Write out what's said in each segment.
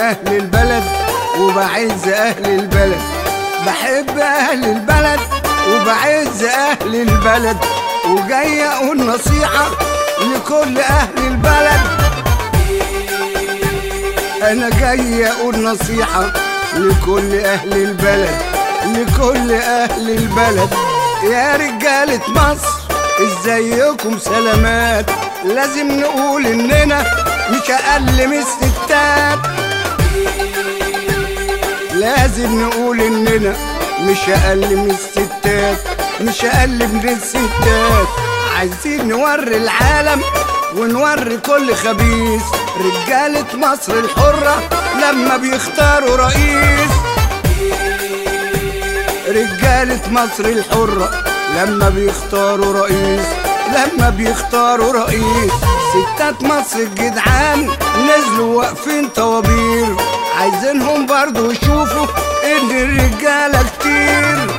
أهل البلد وبعز أهل البلد بحب أهل البلد وبعز أهل البلد وجاي أقول نصيحة لكل أهل البلد أنا جاي أقول نصيحة لكل أهل البلد لكل أهل البلد يا رجالة مصر ازيكم سلامات لازم نقول إننا مش أقل من الستات لازم نقول إننا مش أقل من الستات مش أقل من الستات عايزين نوري العالم ونوري كل خبيث رجالة مصر الحرة لما بيختاروا رئيس رجالة مصر الحرة لما بيختاروا رئيس لما بيختاروا رئيس ستات مصر الجدعان نزلوا واقفين طوابير عايزينهم برضو يشوفوا ان الرجالة كتير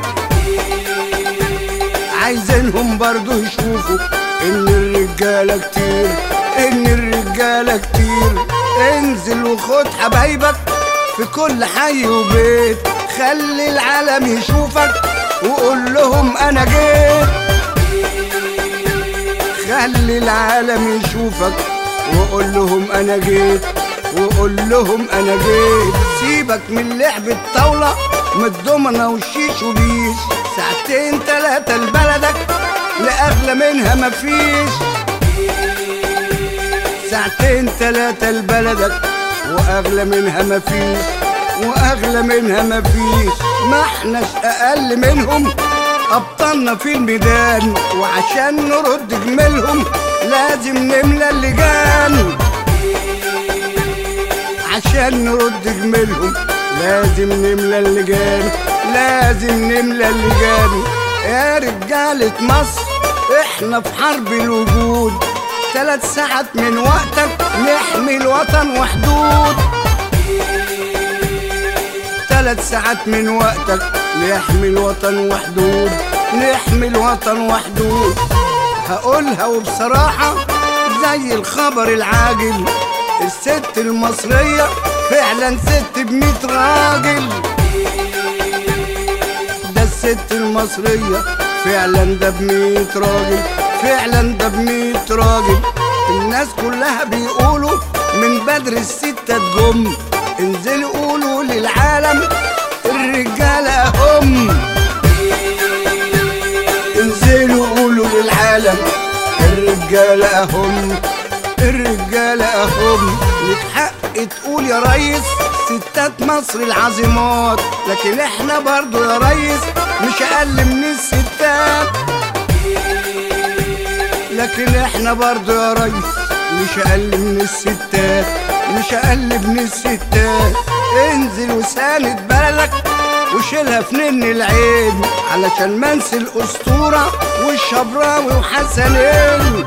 عايزينهم برضو يشوفوا ان الرجالة كتير ان الرجالة كتير انزل وخد حبايبك في كل حي وبيت خلي العالم يشوفك وقول لهم انا جيت خلي العالم يشوفك وقول لهم انا جيت وقول لهم انا جيت سيبك من لعب الطاولة من الضمنة والشيش وبيش ساعتين تلاتة لبلدك لأغلى منها مفيش ساعتين تلاتة لبلدك وأغلى منها مفيش وأغلى منها مفيش ما احناش أقل منهم أبطالنا في الميدان وعشان نرد جميلهم لازم نملى اللجان عشان نرد جميلهم لازم نملى اللجان لازم نملى اللجان يا رجالة مصر احنا في حرب الوجود ثلاث ساعات من وقتك نحمي الوطن وحدود ثلاث ساعات من وقتك نحمي الوطن وحدود نحمي الوطن وحدود هقولها وبصراحة زي الخبر العاجل الست المصرية فعلا ست بميت راجل ده الست المصرية فعلا ده بميت راجل فعلا ده بميت راجل الناس كلها بيقولوا من بدر الستة تجم انزلوا قولوا للعالم الرجالة هم انزلوا قولوا للعالم الرجالة هم الرجالة هم لك حق تقول يا ريس ستات مصر العظيمات لكن احنا برضو يا ريس مش اقل من الستات لكن احنا برضو يا ريس مش اقل من الستات مش اقل من الستات انزل وساند بلدك وشيلها في نن العين علشان منسي الاسطورة والشبراوي وحسنين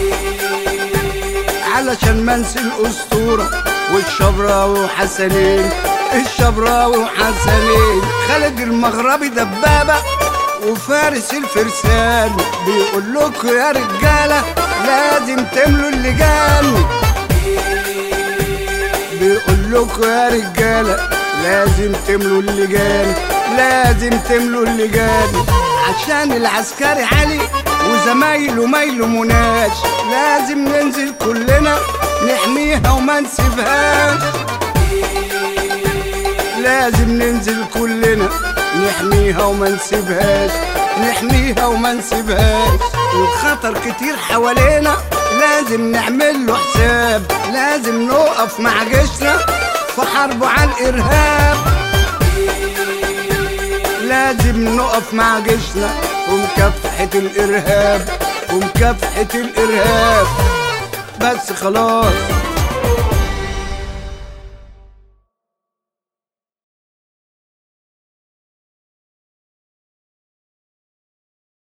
علشان منسي الاسطورة والشبراوي وحسنين الشبراوي وحسنين خالد المغربي دبابة وفارس الفرسان بيقول لكم يا رجالة لازم تملوا اللجان بيقول لكم يا رجالة لازم تملوا اللجان لازم تملوا اللجان عشان العسكري علي وزمايله ما يلوموناش لازم ننزل كلنا نحميها وما نسيبهاش لازم ننزل كلنا نحميها وما نسيبهاش نحميها وما نسيبهاش الخطر كتير حوالينا لازم نعمل له حساب لازم نقف مع جيشنا في حربه على الارهاب لازم نقف مع جيشنا ومكافحة الارهاب ومكافحة الارهاب بس خلاص